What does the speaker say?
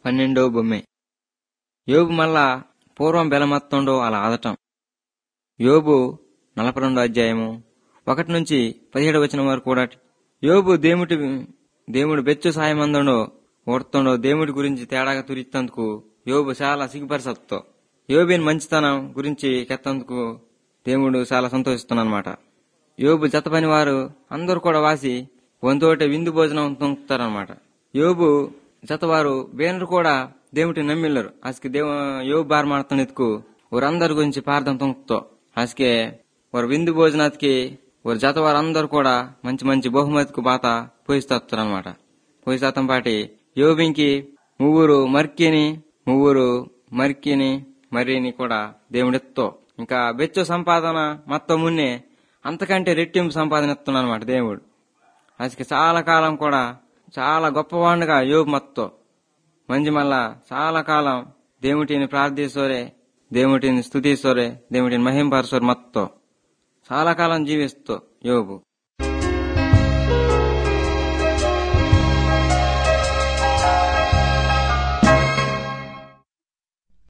పన్నెండో బొమ్మె యోబు మళ్ళా పూర్వం బెలమత్తుండో అలా ఆదటం యోబు నలభై రెండో అధ్యాయము ఒకటి నుంచి పదిహేడు వచ్చిన వరకు కూడా యోబు దేవుడి దేవుడు బెచ్చు సాయమందుండో ఓడుతుండో దేవుడి గురించి తేడాగా తురిత్తందుకు యోబు చాలా సిగ్గుపరసత్తో యోబిని మంచితనం గురించి కెత్తందుకు దేవుడు చాలా సంతోషిస్తున్నానమాట యోబు జత పని వారు అందరూ కూడా వాసి వంతోటే విందు భోజనం తొంగుతారనమాట యోబు జతవారు ಬೇನರು కూడా దేవుడిని నమ్మిల్లరు ఆస్కి దేవ యోబు బార్ ಮಾಡ್ತಾನಿದ್ಕು ಅವರಂదరి గురించి ప్రార్థన తొంగుతో ఆస్కే వారు విందు భోజనానికి వారు జత వారందరూ కూడా మంచి మంచి బహుమతికి బాత పోయిస్తారు అనమాట పోయిస్తాతం పాటి యోబింకి ముగ్గురు మర్కిని ముగ్గురు మర్కిని మర్రిని కూడా దేవుడితో ఇంకా బెచ్చు సంపాదన మొత్తం మున్నే అంతకంటే రెట్టింపు సంపాదన ఇస్తున్నాను అనమాట దేవుడు అసలు చాలా కాలం కూడా చాలా గొప్పవాడిగా యోబు మొత్తం మంచి మళ్ళా చాలా కాలం దేవుటిని ప్రార్థిస్తోరే దేవుటిని స్థుతిస్తోరే దేవుటిని మహింపరసోరే మొత్తం చాలా కాలం జీవిస్తూ యోబు